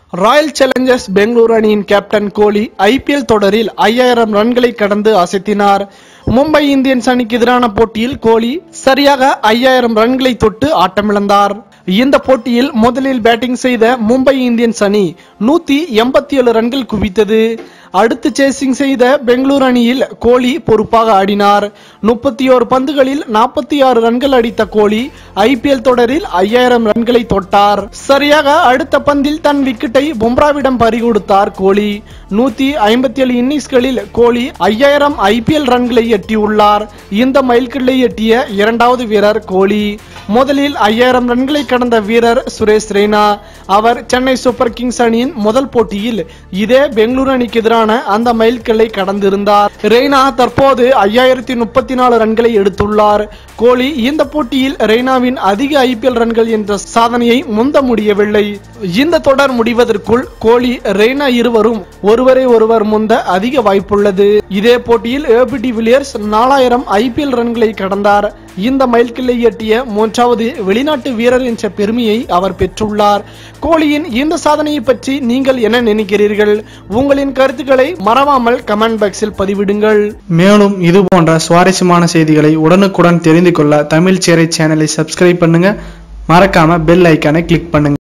Royal Challengers Bengaluru அணியின் captain கோலி IPL தொடரில் ஐயாயிரம் ரன்களை கடந்து அசத்தினார் மும்பை இந்தியன்ஸ் அணிக்கு எதிரான போட்டியில் கோலி சரியாக ஐயாயிரம் ரன்களை தொட்டு ஆட்டமிழந்தார் இந்த போட்டியில் முதலில் பேட்டிங் செய்த மும்பை இந்தியன்ஸ் அணி நூத்தி எண்பத்தி ஏழு ரன்கள் குவித்தது அடுத்து சேசிங் செய்த பெங்களூரு அணியில் கோலி பொறுப்பாக ஆடினார் முப்பத்தி ஓரு பந்துகளில் நாற்பத்தி ஆறு ரன்கள் அடித்த கோலி ஐபிஎல் தொடரில் ஐயாயிரம் ரன்களை தொட்டார் சரியாக அடுத்த பந்தில் தன் விக்கெட்டை பும்ராவிடம் பறிகொடுத்தார் கோலி நூத்தி ஐம்பத்தி ஏழு இன்னிங்ஸ்களில் கோலி ஐயாயிரம் ஐபிஎல் ரன்களை எட்டியுள்ளார் இந்த மைல்கல்லை எட்டிய இரண்டாவது வீரர் கோலி முதலில் ஐயாயிரம் ரன்களை கடந்த வீரர் சுரேஷ் ரெய்னா அவர் சென்னை சூப்பர் கிங்ஸ் அணியின் முதல் போட்டியில் இதே பெங்களூரு அணிக்கு எதிரான அந்த மைல்கல்லை கடந்திருந்தார் ரெய்னா தற்போது ஐயாயிரத்தி முப்பத்தி நாலு ரன்களை எடுத்துள்ளார் கோலி இந்த போட்டியில் ரெய்னாவின் அதிக ஐபிஎல் ரன்கள் என்ற சாதனையை முந்த முடியவில்லை இந்த தொடர் முடிவதற்குள் கோலி ரெய்னா இருவரும் ஒருவரை ஒருவர் முந்த அதிக வாய்ப்புள்ளது இதே போட்டியில் ஏபிடி வில்லியர்ஸ் நாலாயிரம் ஐபிஎல் ரன்களை கடந்தார் இந்த மைல்கல்லை எட்டிய மூன்றாவது வெளிநாட்டு வீரர் என்ற பெருமையை அவர் பெற்றுள்ளார் கோலியின் இந்த சாதனையை பற்றி நீங்கள் என்ன நினைக்கிறீர்கள் உங்களின் கருத்துக்களை மறவாமல் கமெண்ட் பாக்ஸில் பதிவிடுங்கள் மேலும் இது போன்ற சுவாரஸ்யமான செய்திகளை உடனுக்குடன் தெரிந்து கொள்ள தமிழ் சேரை சேனலை சப்ஸ்கிரைப் பண்ணுங்க மறக்காம பெல் ஐக்கானை கிளிக் பண்ணுங்க